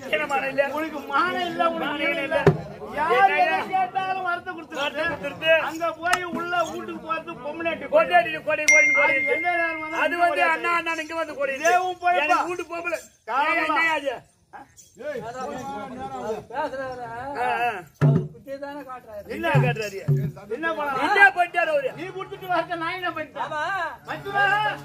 என்ன மானம் இல்ல உனக்கு மானம் இல்ல உனக்கு மானம் ஈனம் இல்ல. இல்ல யார் என்ன எதை கேட்டாலும் வரத்தை வார்த்தை கொடுத்துருது கொடுத்துருது. அங்க போய் உள்ள வீட்டுக்கு போறது பொம்மநாட்டி கொண்டாடி கொடி கொடி கொடி அது எந்த நேரம் வந்தாலும் அது வந்து அண்ணா அண்ணா இங்க வந்து கொடி தேவும் போயப்பா. எனக்கு வீட்டு போகல காரணமா? என்ன அது பேசுறாரு ஆ, ஆ. அவர் குட்டியை தானே காட்டுறாரு என்ன காட்டுறாரு என்ன பண்ணலாம் என்ன பண்ணிட்டாரு அவரு நீ கொடுத்துட்டு வரத நான் என்ன பண்ணிட்டேன் ஆமா மச்சுவா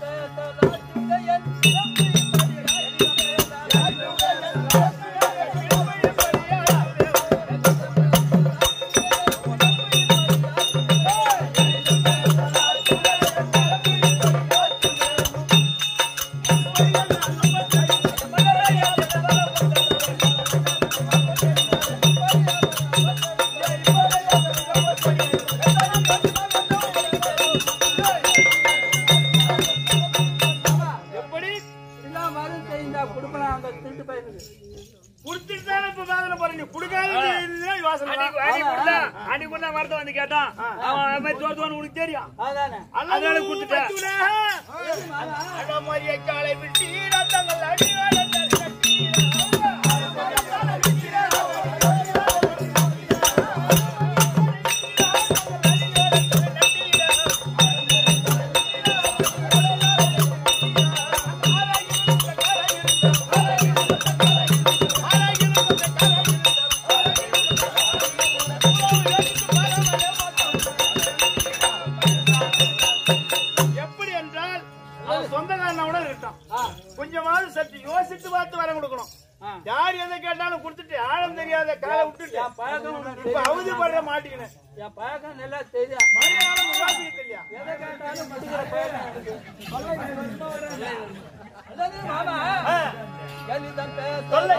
எப்படி எல்லாம் மருந்து செய்யுந்தா கொடுக்கலாம் அந்த திருட்டு பையனுக்கு கொடுத்துட்டு தானே இப்ப வேதனை போறீங்க கொடுக்காத யோசனை அன்னைக்கு அன்னைக்கு கூட அன்னைக்கு கூட வரத வந்து கேட்டான் அவன் அவன் மாதிரி தோத்துவான்னு உனக்கு தெரியும் அதானே அதனால கொடுத்துட்டேன். அடமரிய காலை விட்டு ரத்தங்கள் அடிவாளங்கள் எப்படி என்றால் அவன் சொந்தக்காரனோட இருக்கட்டும் கொஞ்சமாவது சற்று யோசித்து பார்த்து வர கொடுக்கணும் ஆ. யார் எதை கேட்டாலும் கொடுத்துட்டு ஆழம் தெரியாத காலை விட்டுட்டு என் பழக்கம் உனக்கு இப்ப தெரியும். அவதிப்படுற மாட்டீங்கன்னு என் பழக்கம் நல்லா தெரியும் மரியாதை யோசிக்கிறது இல்லையா எதை கேட்டாலும் மதிக்கிற பழக்கம் எனக்கு. அதானே மாமா ஆ. கலிதம் பேச தொல்லை.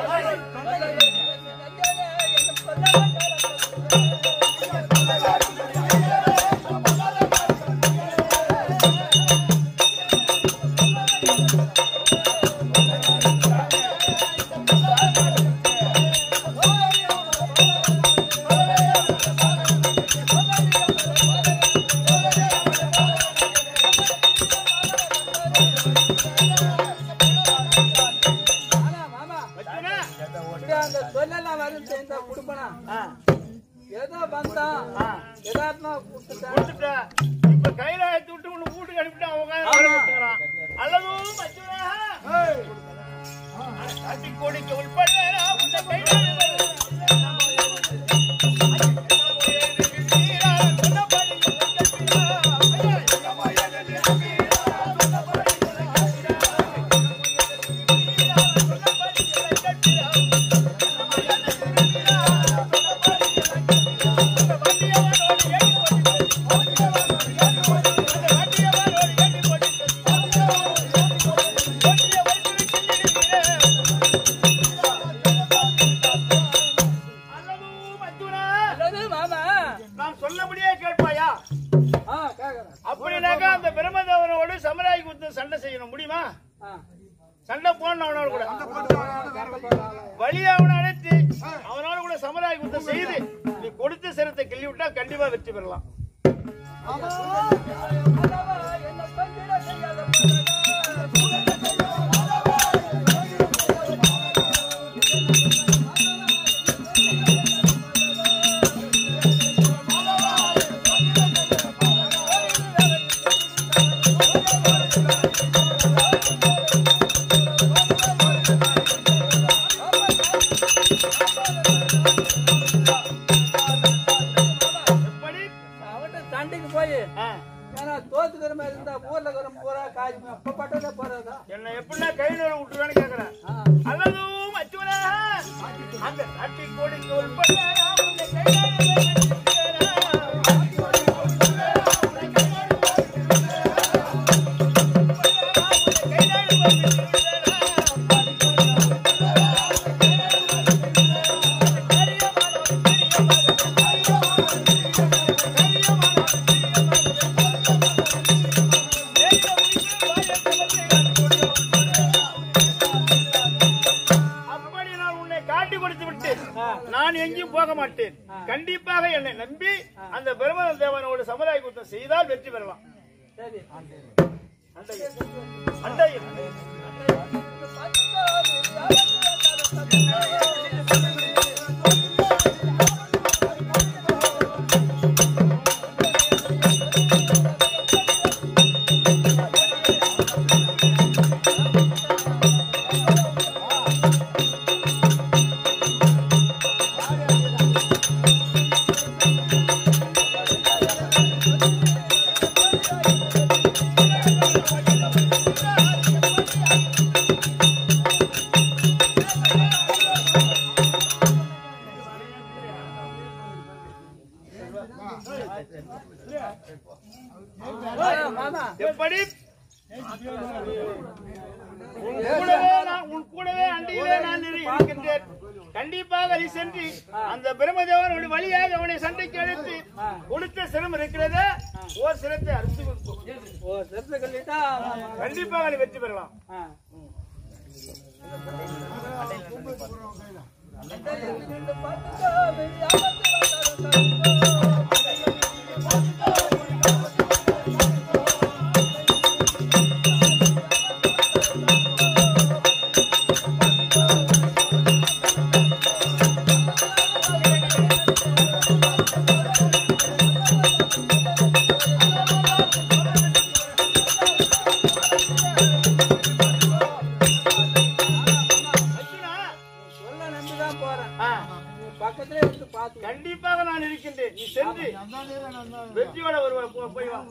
ஆனா மாமா வச்சுனா? இப்படி அந்த சொல்லலாம் வரும் சேர்ந்தா கொடுப்பனா ஆ, ஏதோ வந்தான் ஆ. எதாத்மா கொடுத்துட்டேன் கொடுத்துட்ட. இப்ப கையில எடுத்து விட்டு உன்னை வீட்டுக்கு அனுப்பிட்டு அவன் உட்கார்ந்து வேலை பார்த்துக்கிறான். அல்லதும் மச்சுனா? அடி கொடிக்கு உள்பட உன்னை கையில அல்லதும் மச்சுனா? அல்லது மாமா நான் சொல்லபடியே கேட்பாயா ஆ கேக்குறேன் அப்படின்னாக்கா அந்த பிரம்மதேவனோடு சமராய் குத்து சண்டை செய்யணும் முடியுமா ஆ சண்டை போடணும் அவனோட கூட வழியை அவனை அழைத்து அவனோட கூட சமராய் குத்தம் செய்து நீ கொடுத்த சிரத்தை கிள்ளி விட்டா கண்டிப்பா வெற்றி பெறலாம் என்ன பந்திட செய்யாத எப்படி அவன்கிட்ட சண்டைக்கு போய் ஆ, ஏன்னா தோத்துக்கிற மாதிரி இருந்தா ஊர்ல இருக்கிற பூரா காய்ச்சி அப்ப பட்டதே போறதா என்னை எப்படின்னா கை நேர விட்டுருவேன்னு கேக்குறேன் அல்லதும் அச்சுவனா அந்த அட்டி கோடிக்கு உள்பட உன்னை கையாள அப்படி நான் உன்னை காட்டி கொடுத்து விட்டு நான் எங்கேயும் போக மாட்டேன் கண்டிப்பாக என்னை நம்பி அந்த பிரம்ம தேவனோடு சமுதாய குத்தம் செய்தால் வெற்றி பெறலாம் சரி அண்டையில் அண்டையில் பத்து மாமா எப்படி உன் கூடவே நான் உன் கூடவே அண்டியிலே நான் இரு- இருக்கின்றேன் கண்டிப்பாக நீ சென்று அந்த பிரம்மதேவனுடைய வழியாக அவனை சண்டைக்கு அழைத்து கொடுத்த சிரம் இருக்கிறதே ஓர் சிரத்தை அறுத்து கொடுக்கும் ஓ செத்து கல்லிட்டா கண்டிப்பாக நீ வெற்றி பெறலாம் அர்ஜுனா, சொல்ல நம்பிதான் போறேன் ஆ, நீ பக்கத்திலே வந்து பாத்து கண்டிப்பாக நான் இருக்கின்றேன் நீ சென்று வெற்றியோட ஒருவர் போ- போய் வா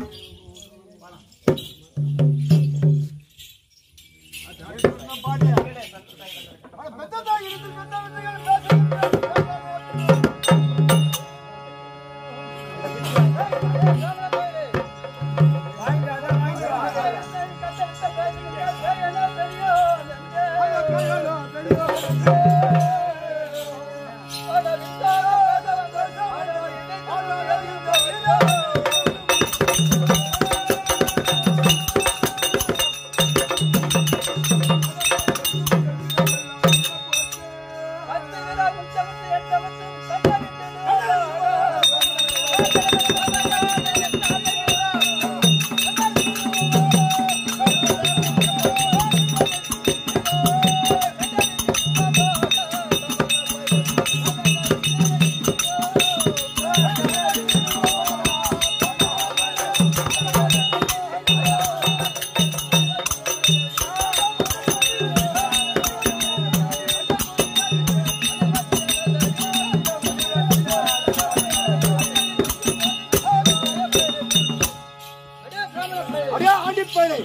அடியா ஆண்டி பயலே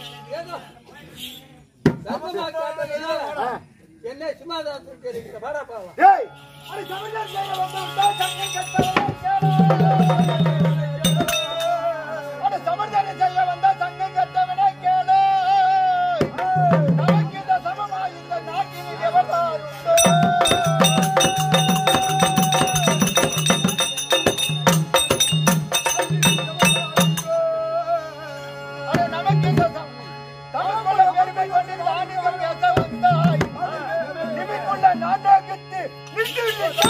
என்ன சும்மாதான் தெரிவிக்கிற வாடா பாவா ஏய் அடி சமஜர் செய்ய வந்து விட்டா சங்கம் கட்டவனே கேளு அடி சமஜர் செய்ய வந்தா சங்கம் கட்டவனே கேளு நமக்கு இந்த சமமா இந்த நாட்டில் எவர்தான் உண்டு அடி நமக்கு இந்த சம- தமிழ்க்குள்ள பெருமை கொண்டு நானுங்க பேச வந்தாய் நிமிக்குள்ள நாடகத்து நின்று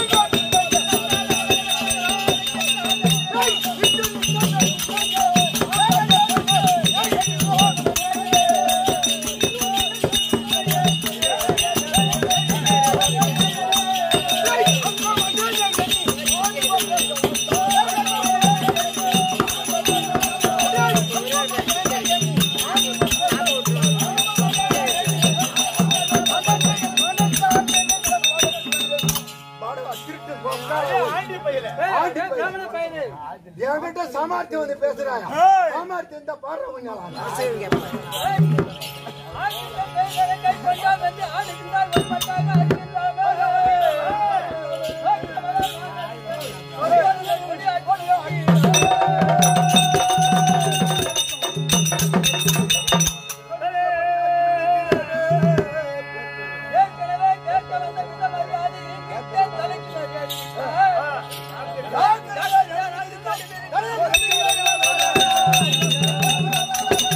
ஆண்டி பையல பையனே என்கிட்ட சாமர்த்தியம் வந்து பேசுறாயா சாமர்த்தியம் இந்த பாடுறவங்க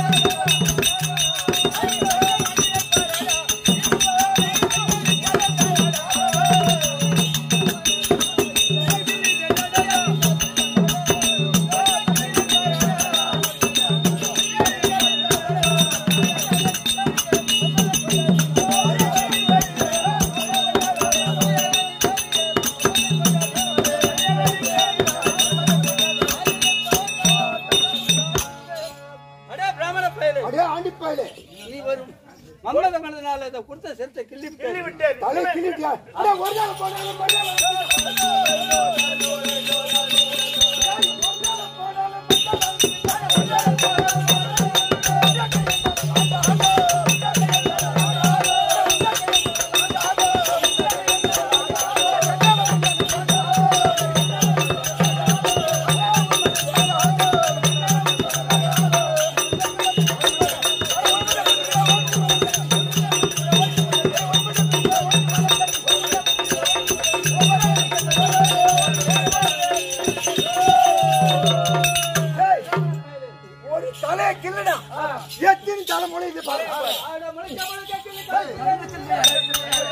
ஏற்கனவே தலையை கிள்ளிட்டியா? அட, ஒரு நாள் போனாலும் மறுநாள் ஏய், ஒரு தலையை கிள்ளுடா எத்தனை தலைமுறை இது பாரு ஆட முளைக்க முளைக்க கிள்ளி கிள்ளி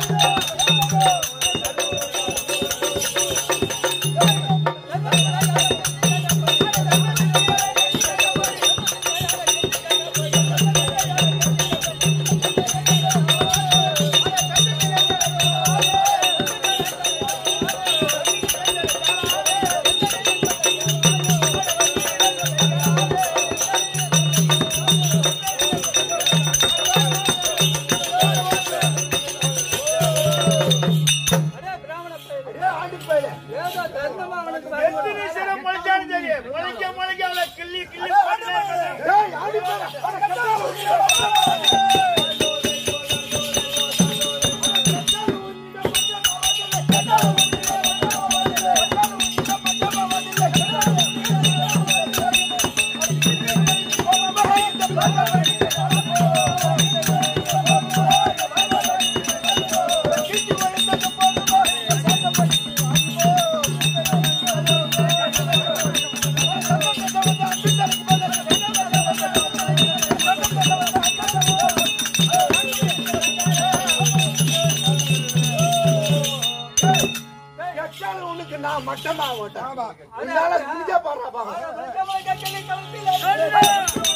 அடே பிராமண பயலே. ஏய், ஆண்டி பயலே. ஏதோ தர்மமா அவனுக்கு வழி எத்தனை சிரம் முளைச்சாலும் சரி முளைக்க முளைக்க அவளை கிள்ளி கிள்ளி போட்டுனே இருக்கணும். ஏய், ஆண்டி பயலே. அட, கட்டா. எச்சால உனக்கு நான் மட்டமா ஓட்டேன் உன்னால குடிக்க பாடுறா பாங்க முளைக்க முளைக்க கிள்ளி கிளம்பில.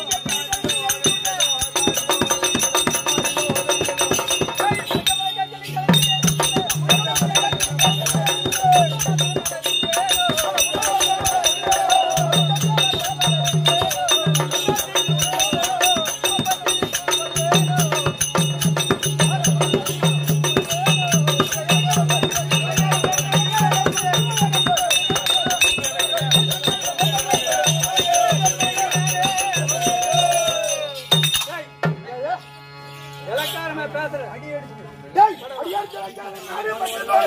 இலக்காரமா பேசுற அடி அடிச்சு டேய் அடியார் கிழக்காத நானே மட்டும்தான்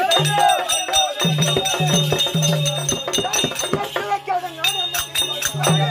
அடியார் கிழக்காத நானே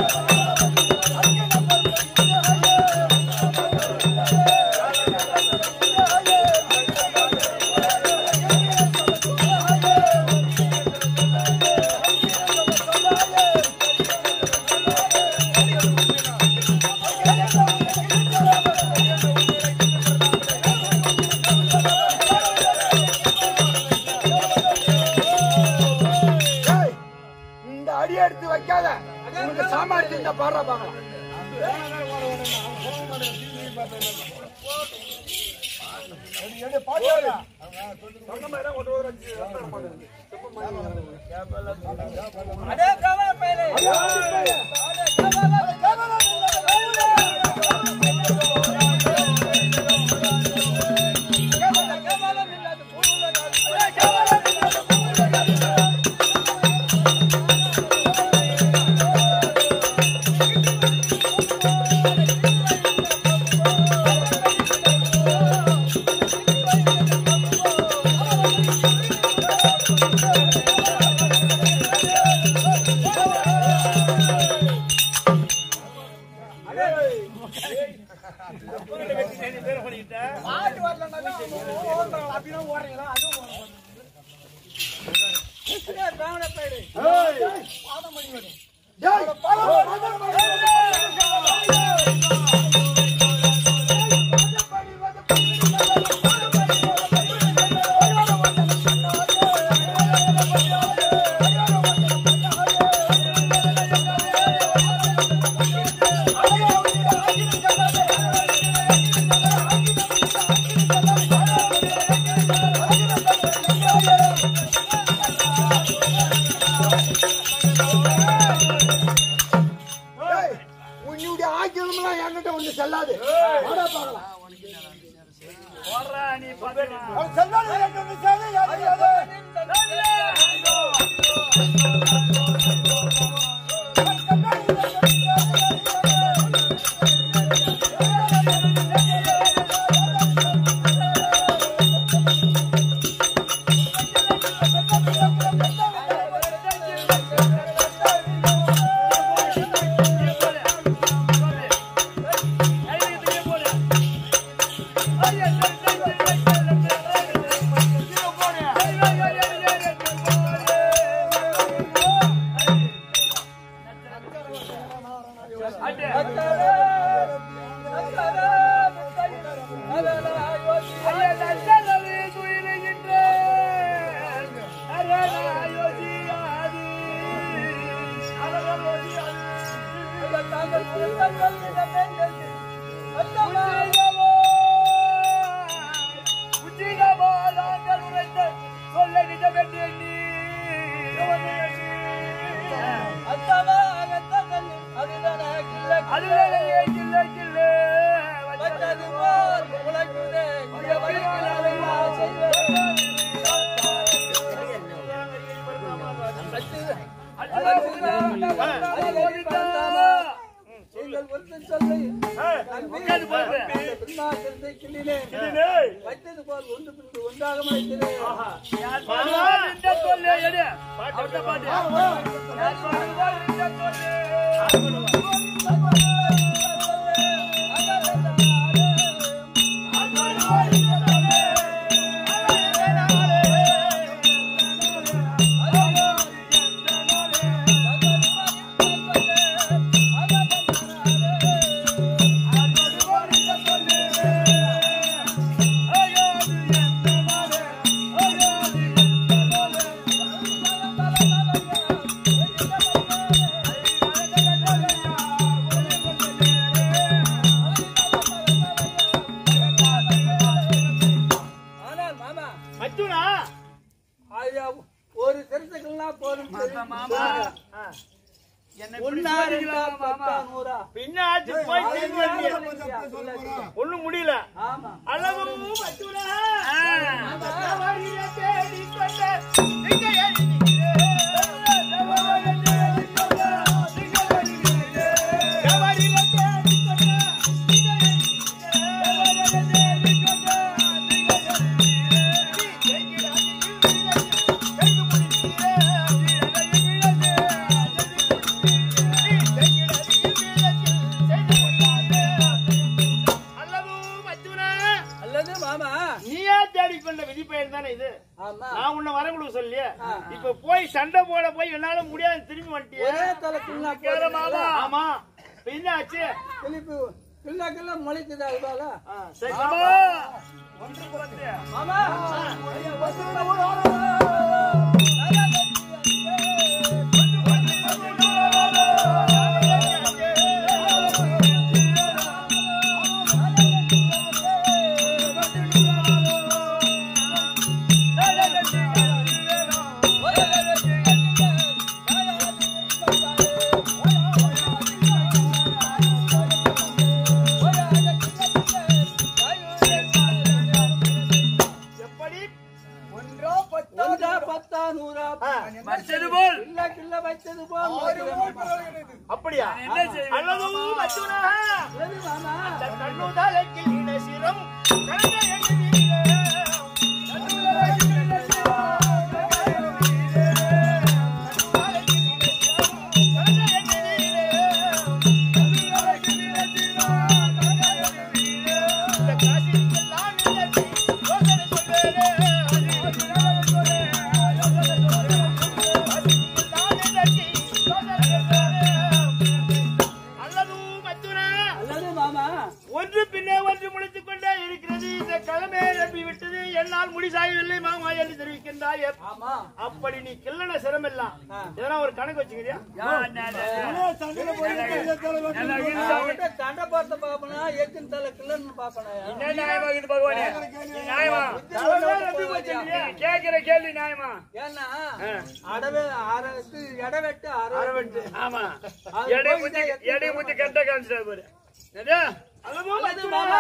டேய், இந்த அடி எடுத்து வைக்காத உனக்கு சாமான் இந்த பாடுறா பாக்கலாம் அடே பிராமண பயலே. கேவலம் இல்லாத பூவுலகால். ஆட்டு வரலன்னாக்கா அவங்க ஓடுறாங்க அப்படின்னா ஓடுறீங்களா அதுவும் ஓடுறாங்க. அடே பிராமண பயலே. டேய், டேய், செல்வாடு என்று சேவை அறியாது எங்கள் ஒருத்தன் சொல்லி பின்னாக்கிருந்த கிள்ளினே வைத்தது போல் ஒன்று பின்பு ஒன்றாக வைக்கிறேன் ஆனால் மாமா அர்ஜுனா ஐயா, ஒரு திருத்துக்கெல்லாம் போதும் என்னை ஒன்னா ரெண்டா பத்தா நூறா பின்னாச்சு போய் செய்ய வேண்டியது. ஒண்ணும் முடியல ஆமா அளவும் அர்ஜுனா ஆ. தவறிய தேடிக் கொண்ட திகையை நிற்கிறே. தவறிய தேடிக் கொண்ட திகையை நிற்கிறே. தவறிய தேடிக் கொண்ட திகையை நிற்கிறே. தவறிய தேடிக் கொண்ட திகையை நிற்கிறே. நீ செய்கிறாய் செய்து முடிக்கிறே. நீ செய்கிறாய் செய்து முடிக்கிறே. அல்லவும் அர்ஜுனா அல்லது மாமா நீயா தேடிக்கொண்ட விதிப்பெயர் தானே இது ஆமா நான் உன்னை வர கொடுக்க சொல்லியே இப்ப போய் சண்டை போட போய் என்னால முடியாது திரும்பி வந்துட்டியே ஒரே தலைக்குள்ளா கேளு மாமா. ஆமா இப்ப என்ன ஆச்சு கிளிப்பு கிள்ளாக்கெல்லாம் முளைக்குதா இதால ஆ, சரி மாமா, ஒன்று பத்து. மாமா எப்படி ஒன்றா பத்தா நூறா மறிச்சது போல் கிள்ள கிள்ள வைத்தது போல் முளைக்கிறேன். அப்படியா என்ன செய்வேன் அல்லதும் அர்ஜுனா அல்லது மாமா அந்த கண்ணுதலைக்கில் இனசிரம் கலந்த எண்ணிலே. கண்ணுதலைக்கில் இனசிரம் கலந்த எண்ணிலே. கண்ணுதலைக்கில் இனசிரம் கலந்த எண்ணிலே. கண்ணுதலைக்கில் இனசிரம் கலந்த எண்ணிலே. இந்த காசிக்கெல்லாம் நிலத்தி யோசனை சொல்வேனே. யோசனை சொல்வேனே. யோசனை சொல்வேனே. காசிக்கெல்லாம் நிலத்தி யோசனை சொல்வேனே. அல்லதும் அர்ஜுனா அல்லது மாமா ஒன்று பின்னே ஒன்று முடித்துக் கொண்டே இருக்கிறது இந்த கிழமை நம்பி விட்டது என்னால் முடி சாயவில்லை மாமா என்று தெரிவிக்கின்றாய் ஆமா அப்படி நீ கிள்ளன சிரமெல்லாம் ஆ. எதனா ஒரு கணக்கு வச்சுக்கிறியா யா, நா, நா, நா. நல்லா இருக்குது. அவன்கிட்ட சண்டை பார்த்த பாப்பனா எத்தின் தலை கிள்ளன்னு பாப்பனா என்ன நியாயமா இருக்குது பகவானே? நீ நியாயமா? தலைமையே நம்பி வச்சிருக்கியா? நீ கேட்கிற கேள்வி நியாயமா? ஏன்னா ஆ. அடவே அரசு இடவெட்டு அரவெட்டு ஆமா. அது எடை போய் முத்தி- தான் எத்தனை எடை முத்தி கரெக்டா காமிச்சிட்டாரு பாரு. என்னது? அல்லது அல்லது மாமா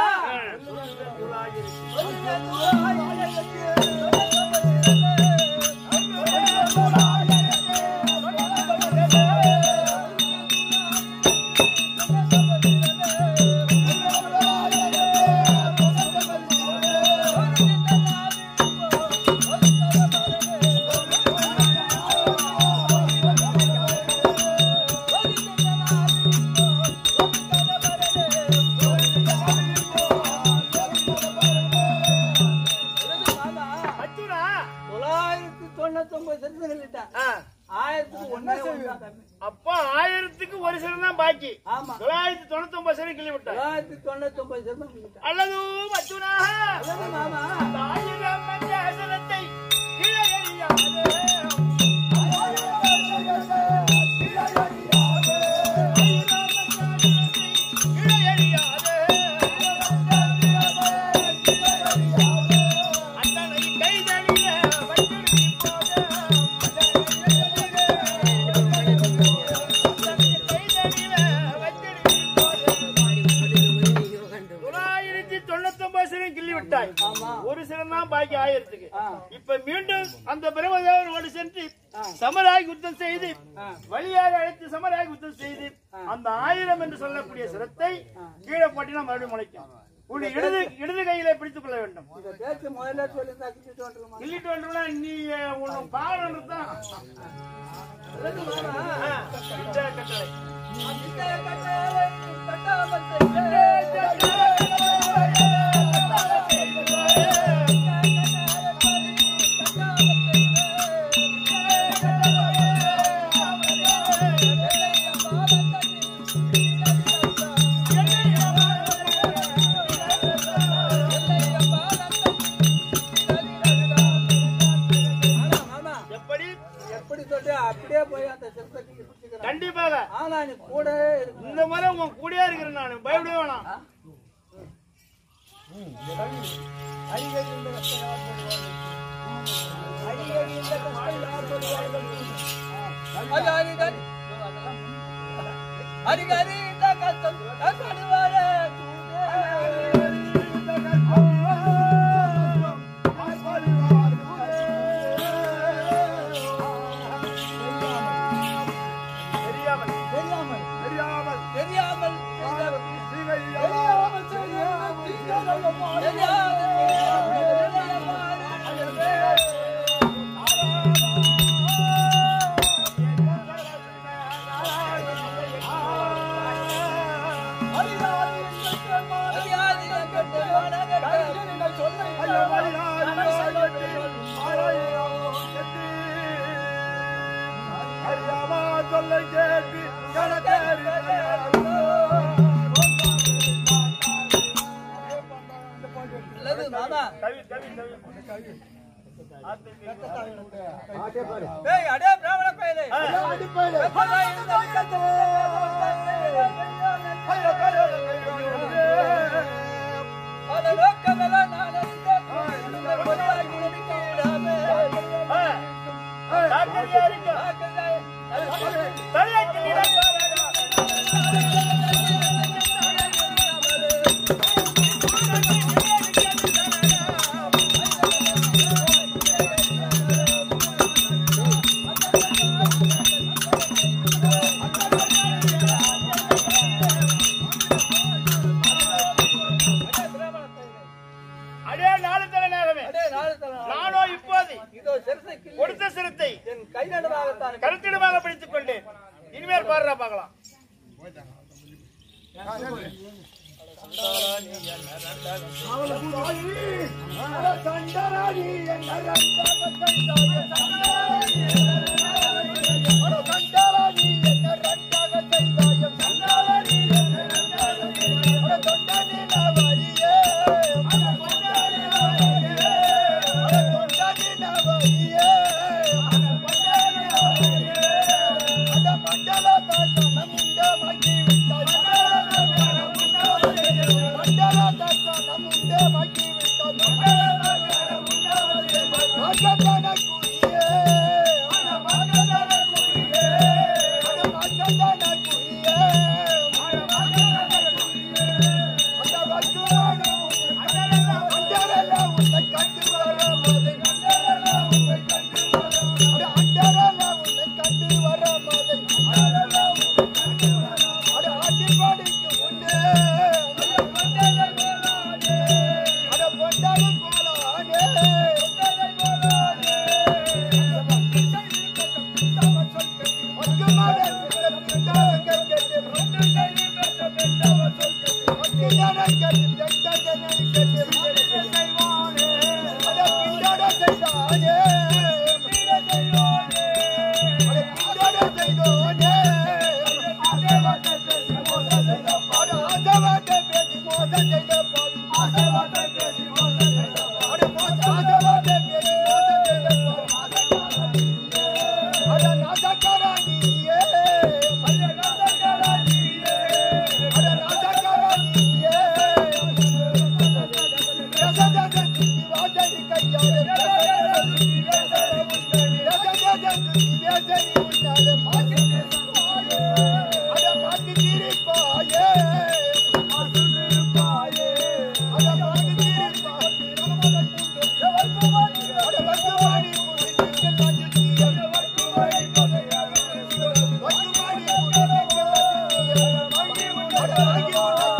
அல்லது மாமா அச்சுனா தொள்ளாயிரத்தி தொண்ணூத்தி ஒன்பது செலுத்துங்கள்ட்ட ஆ, ஆயிரத்துக்கு ஒன்னே ஒண்ணு தான் கம்மி. அப்ப ஆயிரத்துக்கு ஒரு சிலம் தான் பாக்கி ஆமா தொள்ளாயிரத்தி தொண்ணூத்தி ஒன்பது சரி கிள்ளி விட்டார் தொள்ளாயிரத்தி தொண்ணூத்தி ஒன்பது செலுத்துங்க அல்லது அச்சுனாக அல்லது மாமா ஆயிரம் மஞ்சளத்தை கீழே எறியாதே. கீழே எறியாதே. அத்தனை கைதடியில வைத்திருப்போதே. அத்தனை கைதடியில வைத்திருப்போதே. தொள்ளாயிரத்தி தொண்ணூத்தி ஒன்பது சிலம் கிள்ளி விட்டாய் ஆமா ஒரு சிலம் தான் பாக்கி ஆயிரத்துக்கு ஆ. இப்ப மீண்டும் அந்த பிரம்மதேவரோடு சென்று சமராகி யுத்தம் செய்து ஆ. வழியாக அழைத்து சமராகி யுத்தம் செய்து அந்த ஆயிரம் என்று சொல்லக்கூடிய சிரத்தை கீழே போட்டினா மறுபடியும் முளைக்கும் உன்னை இடது இடது கையில பிடித்துக் கொள்ள வேண்டும் இந்த பேச்சு முதல்ல சொல்லியிருந்தா கிட்டிட்டு வந்துருமா கிள்ளிட்டு வந்துனா நீ உன்னை பாடம் தான் அல்லது மாமா ஆ, இந்த கட்டளை இந்த கட்டளை கட்டாமல் செய்ய ஆனா மாமா எப்படி எப்படி சொல்றியோ அப்படியே போய் அந்த சிறுத்தைக்கு பிடிச்சுக்கிறேன் கண்டிப்பாக ஆனா நீ கூட இருக்கு இந்த முறை உன் கூடயே இருக்கிறேன் நான் பயப்படவே வேணாம் ஹரிகரி இந்த கஷ்டம் கஷ்டப்படுவாரே தெரியாமல் தெரியாமல் தெரியாமல் தெரியாமல் தெரியாமல் மாமா கவி கவி கவி ஏய் அடே பிராமண பயலே எப்பதான் இந்த பல லோக்கமெல்லாம் நான் அறிந்த பொருளாய் நினைக்கிறாமே. அடே நாலு தலைநாகவே அடே நாலு தலை நானோ இப்போது இதோ சிறுத்தை கிள்ளி கொடுத்த சிரத்தை என் கை நடுவாகத்தான் கருத்திடமாக பிடித்துக் கொண்டேன் இனிமேல் பாடுறா பார்க்கலாம் செய்தோனே அட தீண்டோட செய்தோனே அட ஆசவாட்ட பேசி மோசம் செய்த பாவி ஆசவாட்ட பேசி மோசம் செய்த அட மோச ஆசவாட்ட பேசி மோசம் செய்த பாவி அட நாசக்காரா நீயே அட நாசக்காரா நீயே அட நாசக்காரா நீயே ரசதக சுத்தி வாசடி கையாலே ரசதக சுத்தி வாசடி உன்னாலே ரசதக சுத்தி வாசடி உன்னாலே மாத்தி திருப்பாயே அட மாத்தி திருப்பாயே மாத்தி திருப்பாயே அட மாத்தி திருப்பாயே அட வர்த்தமானி புரிந்து நாஞ்சுத்திய வர்த்தமானி வர்த்தமானி புரிந்து அட வாங்கி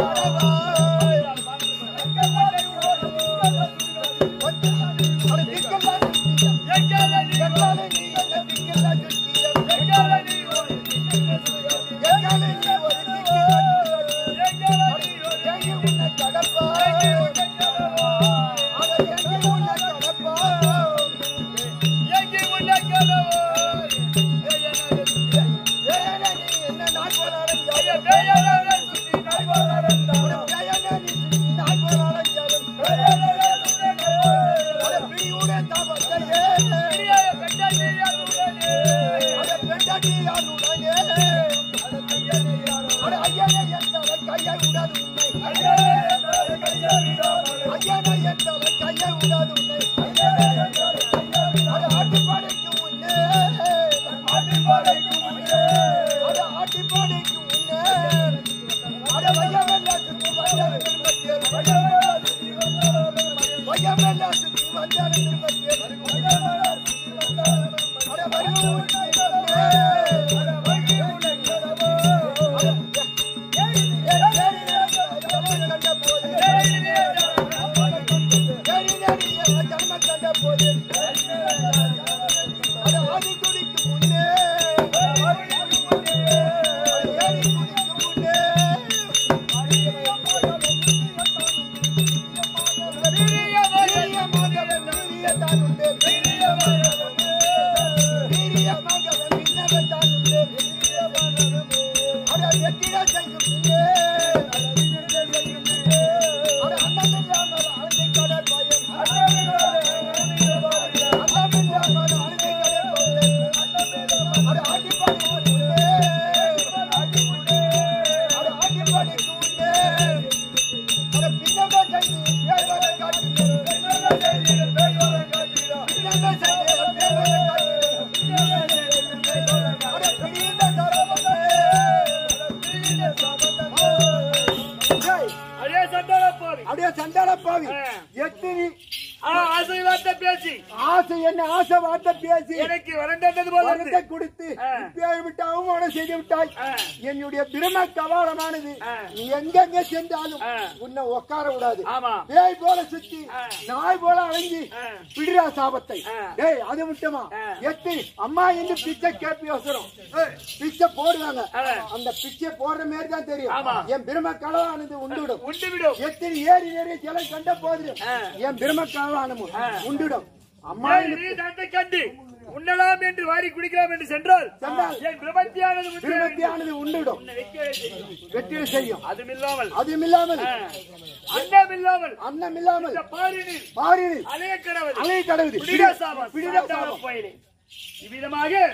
அடே சண்டாள பாவி அப்படியே சண்டாள பாவி ஆ. எத்தனை ஆ, ஆசை வார்த்தை பேசி ஆசை என்ன ஆசை வார்த்தை பேசி எனக்கு வரண்டது போல வரத்தை இருந்து. கொடுத்து ஆ. இப்பேர் விட்டு அவமானம் செய்து விட்டாய் ஆ. என்னுடைய பிரம கவாலமானது ஆ. நீ எங்கெங்க சென்றாலும் ஆ. உன்னை உட்கார விடாது ஆமா பேய் போல சுத்தி ஆ. நாய் போல அலைஞ்சி ஆ. பிடிரா சாபத்தை ஆ. டேய் அது விட்டமா ஆ. எத்து அம்மா என்று பிச்சை கேப்பி அவசரம் பிச்சை போடுவாங்க ஆ. அந்த பிச்சை போடுற மாதிரி தான் தெரியும் ஆமா. என் பிரம கலவானது உண்டுடும் உண்டு விடும் எத்தனை ஏறி ஏறி சிலை கண்ட போது ஆ. என் பிரம கலவானமும் ஆ. உண்டுடும் அம்மா ஏய், நீ தந்தை கண்டு உண்ணலாம் என்று வாரி குடிக்கலாம் என்று சென்றால் சென்றால் என் பிரபத்தியானது உண்டு. பிரமத்தியானது உண்டுடும் உன்னை வைக்கவே செய்யும். வெற்றிட செய்யும் அதுமில்லாமல் அதுவும் இல்லாமல் ஆ, அன்னமில்லாமல் அன்னம் இல்லாமல் இந்த பாரினில் பாரினில் அலைய கடவுள் அலை கடவுது பிடிடா சாபம் பிடிடா சாத்தான சாபம் பயலே. இவ்விதமாக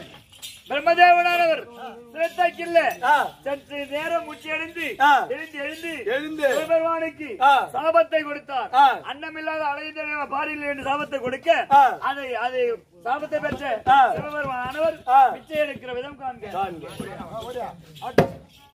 பிரம்மதேவனானவர் சிரத்தைக்கில்ல சற்று நேரம் முச்சி எழுந்து எழுந்து எழுந்து எழுந்து. சிவபெருமானுக்கு ஆ. சாபத்தை கொடுத்தார் ஆ. அன்னமில்லாத அலைந்த பாரில் என்று சாபத்தை கொடுக்க ஆ. அதை அதை சாபத்தை பெற்ற ஆ. சிவபெருமானவர் ஆ. பிச்சை எடுக்கிற விதம் காண்க